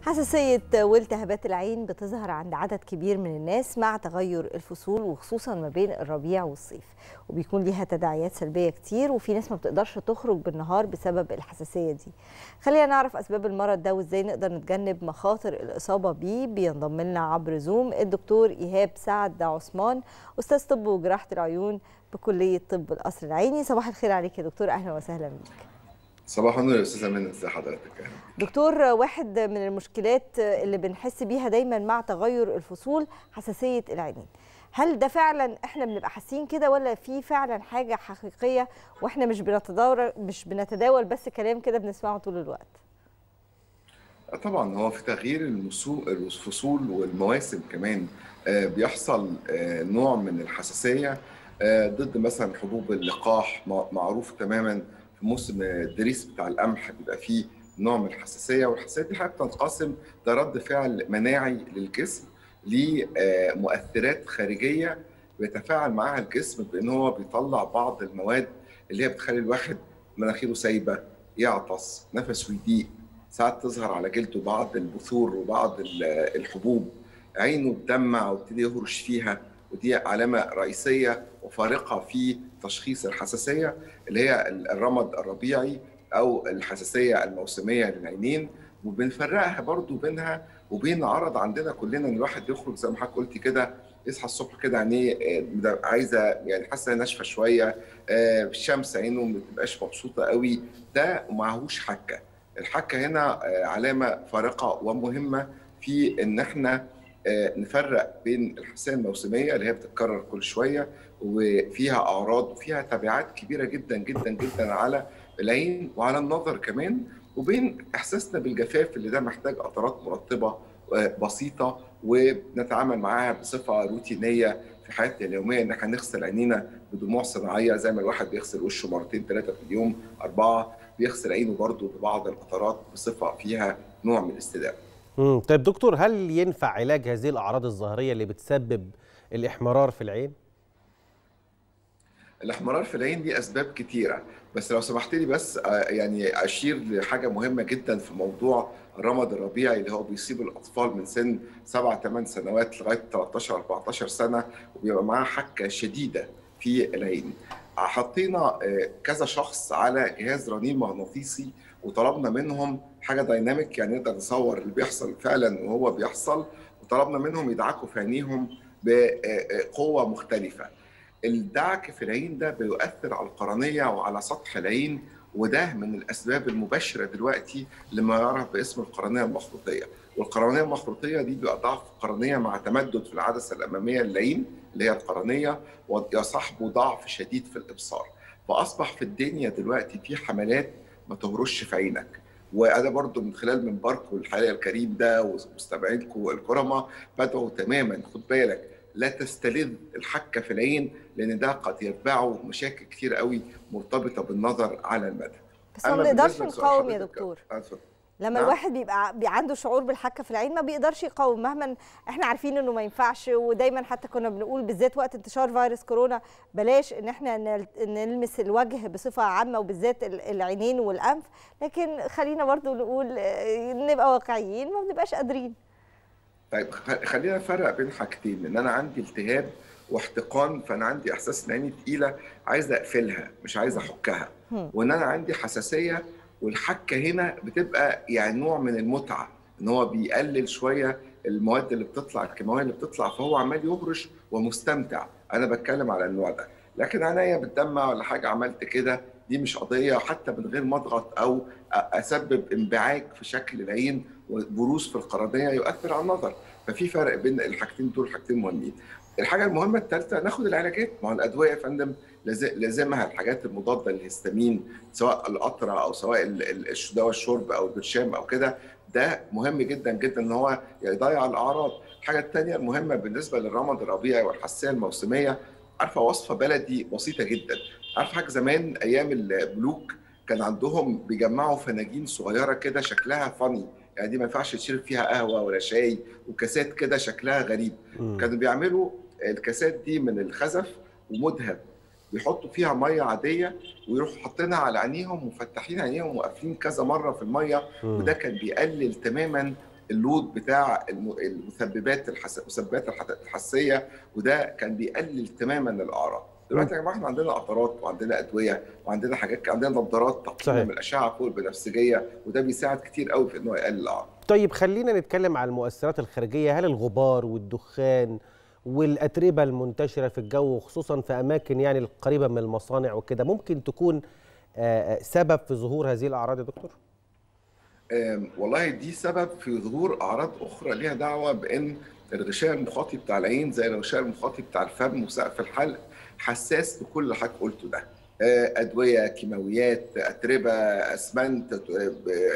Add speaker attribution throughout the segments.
Speaker 1: حساسية والتهابات العين بتظهر عند عدد كبير من الناس مع تغير الفصول وخصوصا ما بين الربيع والصيف وبيكون ليها تداعيات سلبية كتير وفي ناس ما بتقدرش تخرج بالنهار بسبب الحساسية دي خلينا نعرف أسباب المرض ده وإزاي نقدر نتجنب مخاطر الإصابة بيه بينضم لنا عبر زوم الدكتور إيهاب سعد عثمان أستاذ طب وجراحة العيون بكلية طب القصر العيني صباح الخير عليك يا دكتور أهلا وسهلا بيك
Speaker 2: صباح النور يا استاذه منى ازي حضرتك
Speaker 1: دكتور واحد من المشكلات اللي بنحس بيها دايما مع تغير الفصول حساسيه العينين هل ده فعلا احنا بنبقى حاسين كده ولا في فعلا حاجه حقيقيه واحنا مش بنتداول مش بنتداول بس كلام كده بنسمعه طول الوقت
Speaker 2: طبعا هو في تغيير الفصول والمواسم كمان بيحصل نوع من الحساسيه ضد مثلا حبوب اللقاح معروف تماما في موسم الدريس بتاع القمح بيبقى فيه نوع من الحساسيه والحساسيه دي حاجه بتنقسم ده رد فعل مناعي للجسم لمؤثرات خارجيه بيتفاعل معاها الجسم بان هو بيطلع بعض المواد اللي هي بتخلي الواحد مناخيره سايبه يعطس نفسه يضيق ساعات تظهر على جلده بعض البثور وبعض الحبوب عينه تدمع ويبتدي يهرش فيها ودي علامه رئيسيه وفارقه في تشخيص الحساسيه اللي هي الرمد الربيعي او الحساسيه الموسميه للعينين وبنفرقها برضو بينها وبين عرض عندنا كلنا ان الواحد يخرج زي ما حضرتك قلت كده يصحى الصبح كده عينيه عايزه يعني حاسه ناشفه شويه الشمس عينه ما بتبقاش مبسوطه قوي ده معهوش حكه الحكه هنا علامه فارقه ومهمه في ان احنا نفرق بين الحساسيه الموسميه اللي هي بتتكرر كل شويه وفيها اعراض وفيها تبعات كبيره جدا جدا جدا على العين وعلى النظر كمان وبين احساسنا بالجفاف اللي ده محتاج قطرات مرطبه بسيطه وبنتعامل معاها بصفه روتينيه في حياتنا اليوميه ان احنا نغسل عينينا بدموع صناعيه زي ما الواحد بيغسل وشه مرتين ثلاثه في اليوم اربعه بيغسل عينه برضه ببعض القطرات بصفه فيها نوع من الاستدامه.
Speaker 3: امم طيب دكتور هل ينفع علاج هذه الاعراض الظاهريه اللي بتسبب الاحمرار في العين؟
Speaker 2: الاحمرار في العين دي اسباب كتيره بس لو سمحت لي بس يعني اشير لحاجه مهمه جدا في موضوع الرمد الربيعي اللي هو بيصيب الاطفال من سن 7 8 سنوات لغايه 13 14 سنه وبيبقى معاه حكه شديده في العين. حطينا كذا شخص على جهاز رنين مغناطيسي وطلبنا منهم حاجه دايناميك يعني نقدر نصور اللي بيحصل فعلا وهو بيحصل وطلبنا منهم يدعكوا في عينيهم بقوه مختلفه. الدعك في العين ده بيؤثر على القرنيه وعلى سطح العين وده من الاسباب المباشره دلوقتي لما يعرف باسم القرنيه المخروطيه والقرنيه المخروطيه دي بيبقى ضعف قرنيه مع تمدد في العدسه الاماميه للعين اللي هي القرنيه ويصاحبه ضعف شديد في الابصار فاصبح في الدنيا دلوقتي في حملات ما تهرش في عينك وانا برضو من خلال منبركم الحقيقه الكريم ده ومستمعينكم الكرماء بدعو تماما خد بالك لا تستلذ الحكه في العين لان ده قد يتبعه مشاكل كتير قوي مرتبطه بالنظر على المدى
Speaker 1: بس ما بنقدرش نقاوم يا دكتور لما نعم. الواحد بيبقى عنده شعور بالحكه في العين ما بيقدرش يقاوم مهما احنا عارفين انه ما ينفعش ودايما حتى كنا بنقول بالذات وقت انتشار فيروس كورونا بلاش ان احنا نلمس الوجه بصفه عامه وبالذات العينين والانف لكن خلينا برضو نقول نبقى واقعيين ما بنبقاش قادرين
Speaker 2: طيب خلينا نفرق بين حاجتين ان انا عندي التهاب واحتقان فانا عندي احساس ان عيني تقيله عايز اقفلها مش عايز احكها وان انا عندي حساسيه والحكه هنا بتبقى يعني نوع من المتعه ان هو بيقلل شويه المواد اللي بتطلع الكيماويه اللي بتطلع فهو عمال يهرش ومستمتع انا بتكلم على النوع ده لكن عينيا بتدمع ولا حاجه عملت كده دي مش قضيه حتى من غير ما اضغط او اسبب انبعاج في شكل العين وبروز في القرنيه يؤثر على النظر ففي فرق بين الحاجتين دول حاجتين مهمين الحاجه المهمه الثالثه ناخد العلاجات ما هو الادويه يا فندم لازمها الحاجات المضاده للهستامين سواء القطره او سواء دواء الشرب او البرشام او كده ده مهم جدا جدا ان هو يضيع الاعراض الحاجه الثانيه المهمه بالنسبه للرمد الربيعي والحساسيه الموسميه عارفه وصفه بلدي بسيطه جدا عارفه حاجه زمان ايام الملوك كان عندهم بيجمعوا فناجين صغيره كده شكلها فاني يعني دي ما ينفعش تشرب فيها قهوه ولا شاي وكاسات كده شكلها غريب م. كانوا بيعملوا الكاسات دي من الخزف ومذهب بيحطوا فيها ميه عاديه ويروحوا حاطينها على عينيهم ومفتحين عينيهم وقافلين كذا مره في الميه وده كان بيقلل تماما اللود بتاع الم- المسببات الحس... المسببات الح- الحساسيه وده كان بيقلل تماما الاعراض دلوقتي يا جماعه احنا عندنا قطرات وعندنا ادويه وعندنا حاجات عندنا نظارات
Speaker 3: صحيح.
Speaker 2: تقييم من الاشعه فوق البنفسجيه وده بيساعد كتير قوي في انه يقلل الاعراض
Speaker 3: طيب خلينا نتكلم عن المؤثرات الخارجيه هل الغبار والدخان والاتربه المنتشره في الجو خصوصا في اماكن يعني القريبه من المصانع وكده ممكن تكون آه، آه، سبب في ظهور هذه الاعراض يا دكتور
Speaker 2: آم، والله دي سبب في ظهور اعراض اخرى ليها دعوه بان الغشاء المخاطي بتاع العين زي الغشاء المخاطي بتاع الفم وسقف الحلق حساس لكل اللي حضرتك قلته ده آه، ادويه كيماويات اتربه اسمنت آه،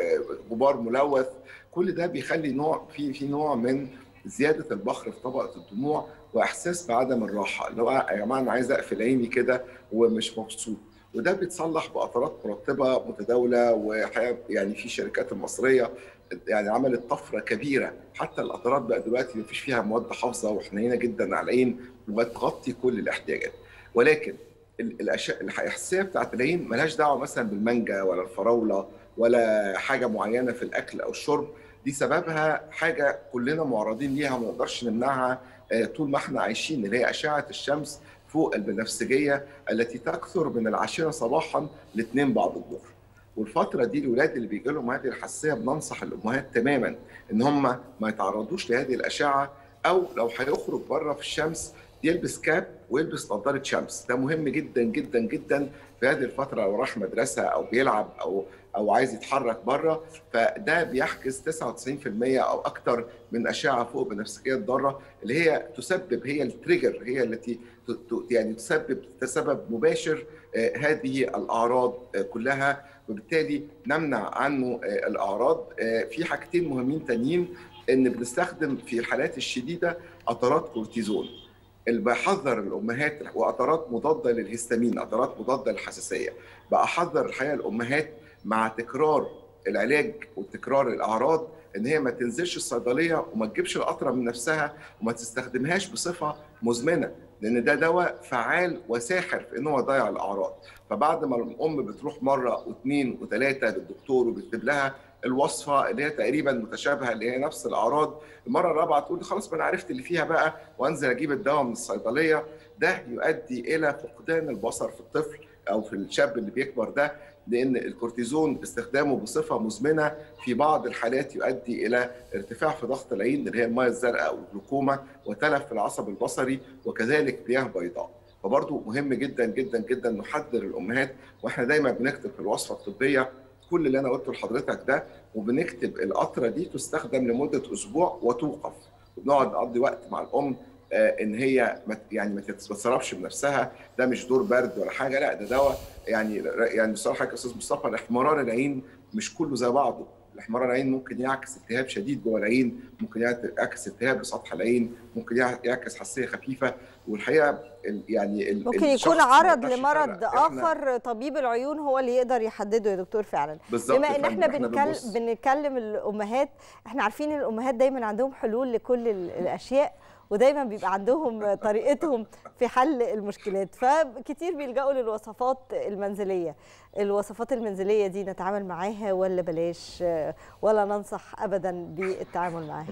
Speaker 2: غبار ملوث كل ده بيخلي نوع في في نوع من زياده البخر في طبقه الدموع واحساس بعدم الراحه اللي هو يا جماعه انا عايز اقفل عيني كده ومش مبسوط وده بيتصلح بقطرات مرطبه متداوله وحقيقه يعني في شركات المصريه يعني عملت طفره كبيره حتى القطرات بقى دلوقتي مفيش فيها مواد حافظه وحنينه جدا على العين وبتغطي كل الاحتياجات ولكن ال- الاشياء الحساسيه بتاعت العين ملهاش دعوه مثلا بالمانجا ولا الفراوله ولا حاجه معينه في الاكل او الشرب دي سببها حاجه كلنا معرضين ليها وما نقدرش نمنعها آه، طول ما احنا عايشين اللي هي اشعه الشمس فوق البنفسجيه التي تكثر من العاشره صباحا لاثنين بعد الظهر والفتره دي الولاد اللي بيجي لهم هذه الحساسيه بننصح الامهات تماما ان هم ما يتعرضوش لهذه الاشعه او لو هيخرج بره في الشمس يلبس كاب ويلبس نظاره شمس ده مهم جدا جدا جدا في هذه الفتره لو راح مدرسه او بيلعب او او عايز يتحرك بره فده بيحجز 99% او اكثر من اشعه فوق بنفسجيه الضاره اللي هي تسبب هي التريجر هي التي ت- ت- يعني تسبب تسبب مباشر آه، هذه الاعراض آه، كلها وبالتالي نمنع عنه آه، الاعراض آه، في حاجتين مهمين تانيين ان بنستخدم في الحالات الشديده قطرات كورتيزون اللي بحذر الامهات وقطرات مضاده للهستامين قطرات مضاده للحساسيه بحذر الحقيقه الامهات مع تكرار العلاج وتكرار الاعراض ان هي ما تنزلش الصيدليه وما تجيبش القطره من نفسها وما تستخدمهاش بصفه مزمنه لان ده دواء فعال وساحر في ان هو يضيع الاعراض فبعد ما الام بتروح مره واثنين وثلاثه للدكتور وبيكتب لها الوصفه اللي هي تقريبا متشابهه اللي هي نفس الاعراض المره الرابعه تقول لي خلاص ما انا عرفت اللي فيها بقى وانزل اجيب الدواء من الصيدليه ده يؤدي الى فقدان البصر في الطفل او في الشاب اللي بيكبر ده لان الكورتيزون استخدامه بصفه مزمنه في بعض الحالات يؤدي الى ارتفاع في ضغط العين اللي هي الميه الزرقاء او الجلوكوما وتلف في العصب البصري وكذلك مياه بيضاء فبرضه مهم جدا جدا جدا نحذر الامهات واحنا دايما بنكتب في الوصفه الطبيه كل اللي انا قلته لحضرتك ده وبنكتب القطره دي تستخدم لمده اسبوع وتوقف وبنقعد نقضي وقت مع الام آه، ان هي ما ت- يعني ما تتصرفش بنفسها ده مش دور برد ولا حاجه لا ده دواء يعني يعني بصراحه يا استاذ مصطفى الاحمرار العين مش كله زي بعضه الاحمرار العين ممكن يعكس التهاب شديد جوه العين ممكن يعكس التهاب لسطح العين ممكن يع- يعكس حساسيه خفيفه والحقيقه ال- يعني ال-
Speaker 1: ممكن
Speaker 2: الشخص
Speaker 1: يكون
Speaker 2: ما
Speaker 1: عرض
Speaker 2: يقدرش
Speaker 1: لمرض
Speaker 2: يفرق. إحنا-
Speaker 1: اخر طبيب العيون هو اللي يقدر يحدده يا دكتور فعلا
Speaker 2: بالظبط
Speaker 1: بما
Speaker 2: يا
Speaker 1: ان
Speaker 2: فندم،
Speaker 1: احنا بنكلم
Speaker 2: بنبص.
Speaker 1: بنتكلم الامهات احنا عارفين ان الامهات دايما عندهم حلول لكل ال- الاشياء ودايما بيبقى عندهم طريقتهم في حل المشكلات فكتير بيلجأوا للوصفات المنزليه الوصفات المنزليه دي نتعامل معاها ولا بلاش ولا ننصح ابدا بالتعامل معاها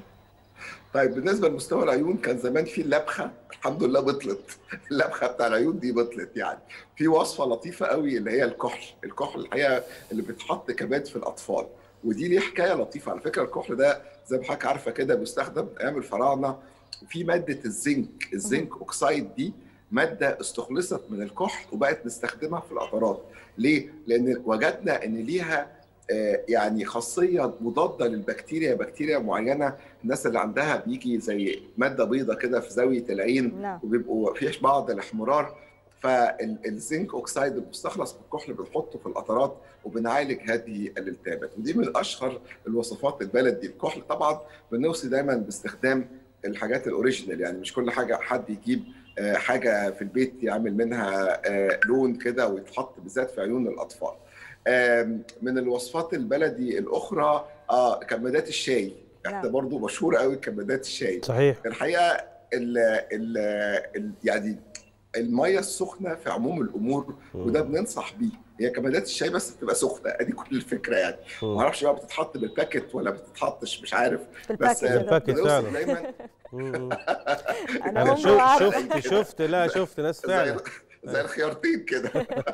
Speaker 2: طيب بالنسبه لمستوى العيون كان زمان في اللبخه الحمد لله بطلت اللبخه بتاع العيون دي بطلت يعني في وصفه لطيفه قوي اللي هي الكحل الكحل الحقيقه اللي بيتحط كمان في الاطفال ودي ليه حكايه لطيفه على فكره الكحل ده زي ما حضرتك عارفه كده بيستخدم من ايام الفراعنه في ماده الزنك الزنك اوكسايد دي ماده استخلصت من الكحل وبقت نستخدمها في القطرات ليه لان وجدنا ان ليها آه، يعني خاصيه مضاده للبكتيريا بكتيريا معينه الناس اللي عندها بيجي زي ماده بيضه كده في زاويه العين
Speaker 1: نعم
Speaker 2: وبيبقوا فيش بعض الاحمرار فالزنك اوكسايد المستخلص من الكحل بنحطه في القطرات وبنعالج هذه الالتهابات ودي من اشهر الوصفات البلدي الكحل طبعا بنوصي دايما باستخدام الحاجات الاوريجينال يعني مش كل حاجه حد يجيب آه، حاجه في البيت يعمل منها آه، لون كده ويتحط بالذات في عيون الاطفال آم، من الوصفات البلدي الاخرى اه كمادات الشاي احنا
Speaker 1: نعم.
Speaker 2: برضو مشهور قوي كمادات الشاي
Speaker 3: صحيح
Speaker 2: الحقيقه ال ال ال يعني الميه السخنه في عموم الامور وده بننصح بيه هي كمادات الشاي بس بتبقى سخنه ادي كل الفكره يعني ما اعرفش بقى بتتحط بالباكت ولا بتتحطش مش عارف
Speaker 1: بالباكت
Speaker 2: بس
Speaker 1: كده.
Speaker 3: بالباكت
Speaker 2: بنوصف
Speaker 3: فعلا.
Speaker 2: دايما
Speaker 3: مم.
Speaker 1: انا
Speaker 3: انا
Speaker 1: هم
Speaker 3: شو-
Speaker 1: عارفة.
Speaker 3: شفت شفت لا شفت ناس
Speaker 2: زي
Speaker 3: فعلا
Speaker 2: زي الخيارتين كده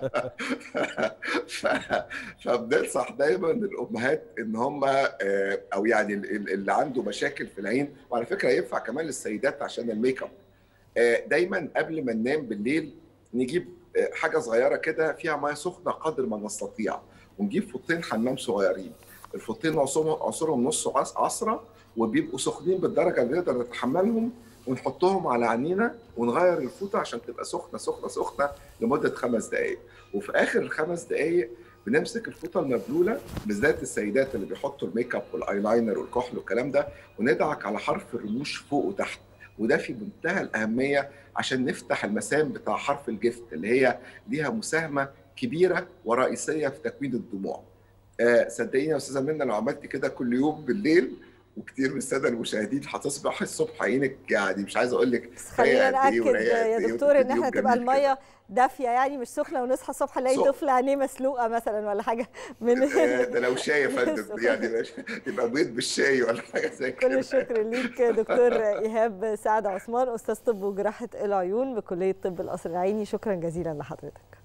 Speaker 2: ف... فبننصح دايما الامهات ان هم آه، او يعني ال- ال- اللي عنده مشاكل في العين وعلى فكره ينفع كمان للسيدات عشان الميك اب آه، دايما قبل ما ننام بالليل نجيب آه، حاجه صغيره كده فيها ميه سخنه قدر ما نستطيع ونجيب فوطين حمام صغيرين الفوطين نعصرهم نعصرهم نص عص- عصره وبيبقوا سخنين بالدرجه اللي نقدر نتحملهم ونحطهم على عينينا ونغير الفوطه عشان تبقى سخنه سخنه سخنه لمده خمس دقائق وفي اخر الخمس دقائق بنمسك الفوطه المبلوله بالذات السيدات اللي بيحطوا الميك اب والايلاينر والكحل والكلام ده وندعك على حرف الرموش فوق وتحت وده في منتهى الاهميه عشان نفتح المسام بتاع حرف الجفت اللي هي ليها مساهمه كبيره ورئيسيه في تكوين الدموع. آه صدقيني يا استاذه منى لو عملت كده كل يوم بالليل وكتير من الساده المشاهدين هتصبح الصبح عينك يعني مش عايز اقول لك
Speaker 1: بس خلينا
Speaker 2: رايقة قد إيه
Speaker 1: ناكد
Speaker 2: ورايقة قد
Speaker 1: يا
Speaker 2: إيه
Speaker 1: دكتور ان
Speaker 2: وتبتدي
Speaker 1: احنا
Speaker 2: يوم
Speaker 1: تبقى
Speaker 2: جميل كده.
Speaker 1: الميه دافيه يعني مش سخنه ونصحى الصبح نلاقي
Speaker 2: سخن.
Speaker 1: طفل عينيه مسلوقه مثلا ولا حاجه من
Speaker 2: آه، ده لو شاي يا فندم يعني يبقى بيض بالشاي ولا حاجه زي
Speaker 1: كل
Speaker 2: كده
Speaker 1: الشكر ليك دكتور ايهاب سعد عثمان استاذ طب وجراحه العيون بكليه طب القصر العيني شكرا جزيلا لحضرتك